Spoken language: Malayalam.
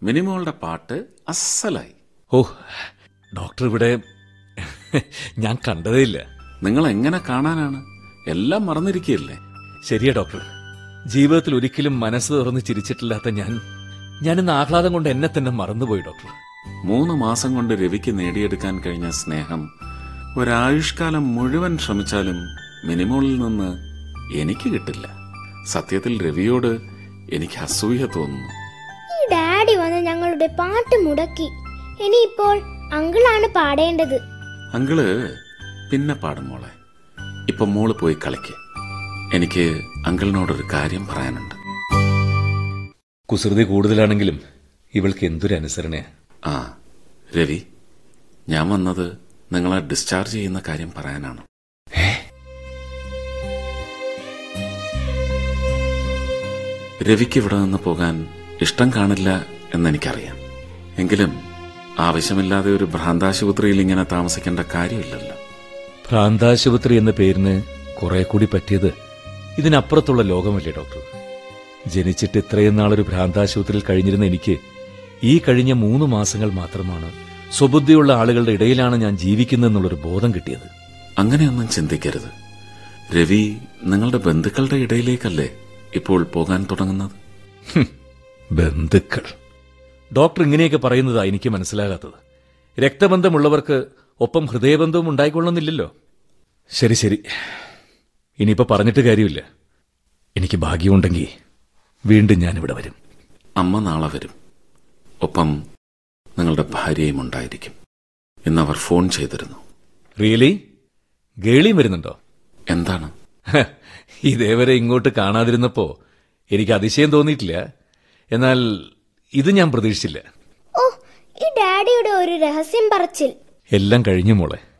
മിനിമോളുടെ പാട്ട് അസ്സലായി ഓ ഡോക്ടർ ഇവിടെ ഞാൻ കണ്ടതേയില്ല നിങ്ങൾ എങ്ങനെ കാണാനാണ് എല്ലാം മറന്നിരിക്കുകയല്ലേ ശരിയാ ഡോക്ടർ ജീവിതത്തിൽ ഒരിക്കലും മനസ്സ് തുറന്ന് ചിരിച്ചിട്ടില്ലാത്ത ഞാൻ ഞാനിന്ന് ആഹ്ലാദം കൊണ്ട് എന്നെ തന്നെ മറന്നുപോയി ഡോക്ടർ മൂന്ന് മാസം കൊണ്ട് രവിക്ക് നേടിയെടുക്കാൻ കഴിഞ്ഞ സ്നേഹം ഒരായുഷ്കാലം മുഴുവൻ ശ്രമിച്ചാലും മിനിമോളിൽ നിന്ന് എനിക്ക് കിട്ടില്ല സത്യത്തിൽ രവിയോട് എനിക്ക് അസൂയ തോന്നുന്നു ഈ ഡാഡി വന്ന് ഞങ്ങളുടെ പാട്ട് മുടക്കി ഇനിയിപ്പോൾ അങ്കിളാണ് പാടേണ്ടത് അങ്കിള് പിന്നെ പാടും മോളെ ഇപ്പൊ മോള് പോയി കളിക്ക് എനിക്ക് അങ്കിളിനോടൊരു കാര്യം പറയാനുണ്ട് കുസൃതി കൂടുതലാണെങ്കിലും ഇവൾക്ക് എന്തൊരു അനുസരണയാ ആ രവി ഞാൻ വന്നത് നിങ്ങളെ ഡിസ്ചാർജ് ചെയ്യുന്ന കാര്യം പറയാനാണ് രവിക്ക് ഇവിടെ നിന്ന് പോകാൻ ഇഷ്ടം കാണില്ല എന്നെനിക്കറിയാം എങ്കിലും ആവശ്യമില്ലാതെ ഒരു ഭ്രാന്താശുപത്രിയിൽ ഇങ്ങനെ താമസിക്കേണ്ട കാര്യമില്ലല്ലോ ഭ്രാന്താശുപത്രി എന്ന പേരിന് കുറെ കൂടി പറ്റിയത് ഇതിനപ്പുറത്തുള്ള ലോകമല്ലേ ഡോക്ടർ ജനിച്ചിട്ട് ഇത്രയും നാളൊരു ഭ്രാന്താശുപത്രിയിൽ കഴിഞ്ഞിരുന്ന എനിക്ക് ഈ കഴിഞ്ഞ മൂന്ന് മാസങ്ങൾ മാത്രമാണ് സ്വബുദ്ധിയുള്ള ആളുകളുടെ ഇടയിലാണ് ഞാൻ ജീവിക്കുന്നതെന്നുള്ളൊരു ബോധം കിട്ടിയത് അങ്ങനെയൊന്നും ചിന്തിക്കരുത് രവി നിങ്ങളുടെ ബന്ധുക്കളുടെ ഇടയിലേക്കല്ലേ ഇപ്പോൾ പോകാൻ തുടങ്ങുന്നത് ഹും, ബന്ധുക്കൾ ഡോക്ടർ ഇങ്ങനെയൊക്കെ പറയുന്നതാ എനിക്ക് മനസ്സിലാകാത്തത് രക്തബന്ധമുള്ളവർക്ക് ഒപ്പം ഹൃദയബന്ധവും ഉണ്ടായിക്കൊള്ളുന്നില്ലല്ലോ ശരി ശരി ഇനിയിപ്പോ പറഞ്ഞിട്ട് കാര്യമില്ല എനിക്ക് ഭാഗ്യമുണ്ടെങ്കിൽ വീണ്ടും ഞാനിവിടെ വരും അമ്മ നാളെ വരും ഒപ്പം നിങ്ങളുടെ ഭാര്യയും ഉണ്ടായിരിക്കും ഇന്ന് അവർ ഫോൺ ചെയ്തിരുന്നു റിയലി ഗേളിയും വരുന്നുണ്ടോ എന്താണ് ഹ, ഇതേവരെ ഇങ്ങോട്ട് കാണാതിരുന്നപ്പോ എനിക്ക് അതിശയം തോന്നിയിട്ടില്ല എന്നാൽ ഇത് ഞാൻ പ്രതീക്ഷിച്ചില്ല ഓ ഈ ഡാഡിയുടെ ഒരു രഹസ്യം പറച്ചിൽ എല്ലാം കഴിഞ്ഞു മോളെ